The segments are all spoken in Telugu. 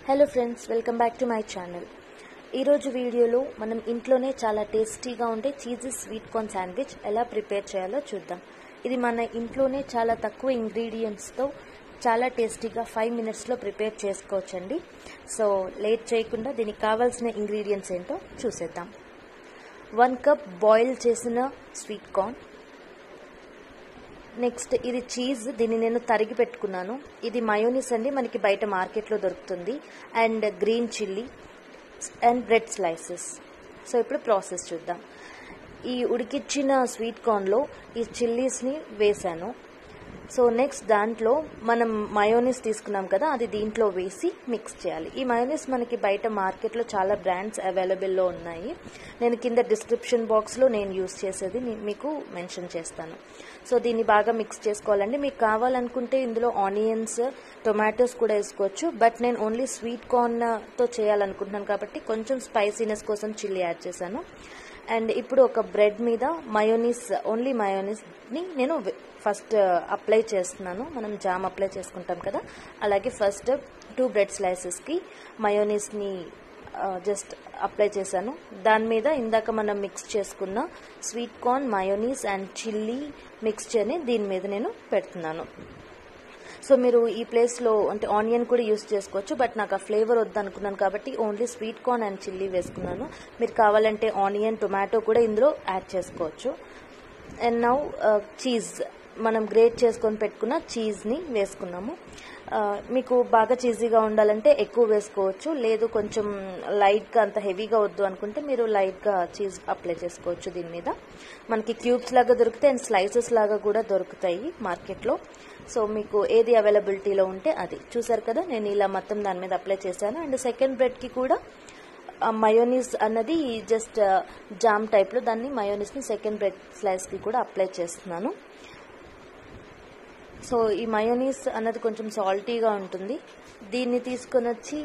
hello friends welcome back to my channel ఈరోజు వీడియోలో మనం ఇంట్లోనే చాలా టేస్టీగా ఉండే చీజీ స్వీట్ కార్న్ శాండ్విచ్ ఎలా ప్రిపేర్ చేయాలో చూద్దాం ఇది మన ఇంట్లోనే చాలా తక్కువ ఇంగ్రీడియంట్స్తో చాలా టేస్టీగా ఫైవ్ మినిట్స్లో ప్రిపేర్ చేసుకోవచ్చండి సో లేట్ చేయకుండా దీనికి కావాల్సిన ఇంగ్రీడియంట్స్ ఏంటో చూసేద్దాం వన్ కప్ బాయిల్ చేసిన స్వీట్ కార్న్ నెక్స్ట్ ఇది చీజ్ దీన్ని నేను తరిగి పెట్టుకున్నాను ఇది మయోనిస్ అండి మనకి బయట మార్కెట్లో దొరుకుతుంది and green chilli and bread slices so ఇప్పుడు ప్రాసెస్ చూద్దాం ఈ ఉడికిచ్చిన స్వీట్ కార్న్లో ఈ చిల్లీస్ని వేసాను సో నెక్స్ట్ దాంట్లో మనం మయోనిస్ తీసుకున్నాం కదా అది దీంట్లో వేసి మిక్స్ చేయాలి ఈ మయోనిస్ మనకి బయట మార్కెట్లో చాలా బ్రాండ్స్ అవైలబుల్లో ఉన్నాయి నేను కింద డిస్క్రిప్షన్ బాక్స్లో నేను యూస్ చేసేది ని- మీకు మెన్షన్ చేస్తాను సో దీన్ని బాగా మిక్స్ చేసుకోవాలండి మీకు కావాలనుకుంటే ఇందులో ఆనియన్స్ టొమాటోస్ కూడా వేసుకోవచ్చు బట్ నేను ఓన్లీ స్వీట్ కార్న్తో చేయాలనుకుంటున్నాను కాబట్టి కొంచెం స్పైసీనెస్ కోసం చిల్లీ యాడ్ చేశాను అండ్ ఇప్పుడు ఒక బ్రెడ్ మీద మయోనీస్ ఓన్లీ మయోనీస్ని నేను ఫస్ట్ అప్లై చేస్తున్నాను మనం జామ్ అప్లై చేసుకుంటాం కదా అలాగే ఫస్ట్ టూ బ్రెడ్ స్లైసెస్కి మయోనీస్ని జస్ట్ అప్లై చేశాను దాని మీద ఇందాక మనం మిక్స్ చేసుకున్న sweet corn mayonnaise and chilli మిక్స్చర్ని దీని మీద నేను పెడుతున్నాను సో మీరు ఈ ప్లేస్లో అంటే ఆనియన్ కూడా యూస్ చేసుకోవచ్చు బట్ నాకు ఆ ఫ్లేవర్ వద్దనుకున్నాను కాబట్టి only sweet corn and chilli వేసుకున్నాను మీరు కావాలంటే ఆనియన్ టొమాటో కూడా ఇందులో యాడ్ చేసుకోవచ్చు అండ్ నౌ చీజ్ మనం గ్రేట్ చేసుకొని పెట్టుకున్న చీజ్ని వేసుకున్నాము ఆ, మీకు బాగా చీజీగా ఉండాలంటే ఎక్కువ వేసుకోవచ్చు లేదు కొంచెం లైట్గా అంత హెవీగా వద్దు అనుకుంటే మీరు లైట్గా చీజ్ అప్లై చేసుకోవచ్చు దీని మీద మనకి క్యూబ్స్ లాగా దొరుకుతాయి అండ్ స్లైసెస్ లాగా కూడా దొరుకుతాయి మార్కెట్లో సో మీకు ఏది అవైలబిలిటీలో ఉంటే అది చూసారు కదా నేను ఇలా మొత్తం దాని మీద అప్లై చేశాను అండ్ సెకండ్ బ్రెడ్కి కూడా మయోనీస్ అన్నది జస్ట్ జామ్ టైప్లో దాన్ని మయోనీస్ని సెకండ్ బ్రెడ్ స్లైస్కి కూడా అప్లై చేస్తున్నాను సో ఈ మయోనీస్ అన్నది కొంచెం సాల్టీగా ఉంటుంది దీన్ని తీసుకొని వచ్చి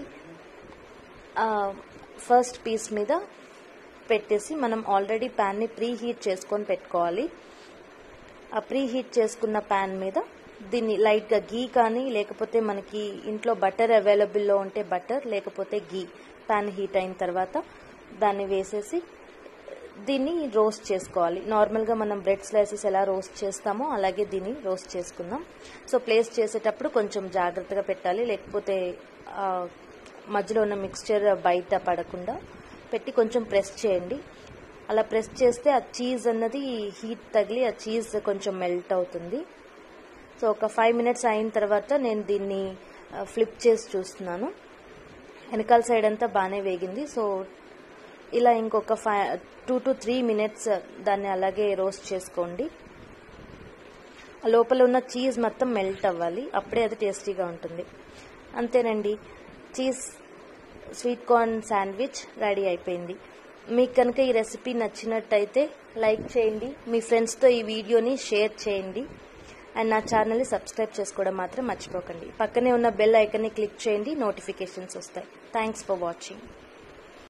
ఫస్ట్ పీస్ మీద పెట్టేసి మనం ఆల్రెడీ ప్యాన్ని ప్రీ హీట్ చేసుకొని పెట్టుకోవాలి ఆ ప్రీ హీట్ చేసుకున్న ప్యాన్ మీద దీన్ని లైట్గా గీ కానీ లేకపోతే మనకి ఇంట్లో బటర్ అవైలబుల్లో ఉంటే బటర్ లేకపోతే గీ ప్యాన్ హీట్ అయిన తర్వాత దాన్ని వేసేసి దీన్ని రోస్ట్ చేసుకోవాలి నార్మల్గా మనం బ్రెడ్ స్లైసెస్ ఎలా రోస్ట్ చేస్తామో అలాగే దీన్ని రోస్ట్ చేసుకుందాం సో ప్లేస్ చేసేటప్పుడు కొంచెం జాగ్రత్తగా పెట్టాలి లేకపోతే ఆ, మధ్యలో ఉన్న మిక్స్చర్ బయట పడకుండా పెట్టి కొంచెం ప్రెస్ చేయండి అలా ప్రెస్ చేస్తే ఆ చీజ్ అన్నది హీట్ తగిలి ఆ చీజ్ కొంచెం మెల్ట్ అవుతుంది సో ఒక ఫైవ్ మినిట్స్ అయిన తర్వాత నేను దీన్ని ఫ్లిప్ చేసి చూస్తున్నాను వెనకాల సైడ్ అంతా బాగానే వేగింది సో ఇలా ఇంకొక five two to three minutes దాన్ని అలాగే రోస్ట్ చేసుకోండి ఆ లోపల ఉన్న చీజ్ మొత్తం మెల్ట్ అవ్వాలి అప్పుడే అది టేస్టీగా ఉంటుంది అంతేనండి cheese sweet corn sandwich ready అయిపోయింది మీకు కనుక ఈ రెసిపీ నచ్చినట్టయితే లైక్ చేయండి మీ ఫ్రెండ్స్తో ఈ వీడియోని షేర్ చేయండి అండ్ నా ఛానల్ని సబ్స్క్రైబ్ చేసుకోవడం మాత్రం మర్చిపోకండి పక్కనే ఉన్న బెల్ ఐకన్ని క్లిక్ చేయండి నోటిఫికేషన్స్ వస్తాయి థ్యాంక్స్ ఫర్ వాచింగ్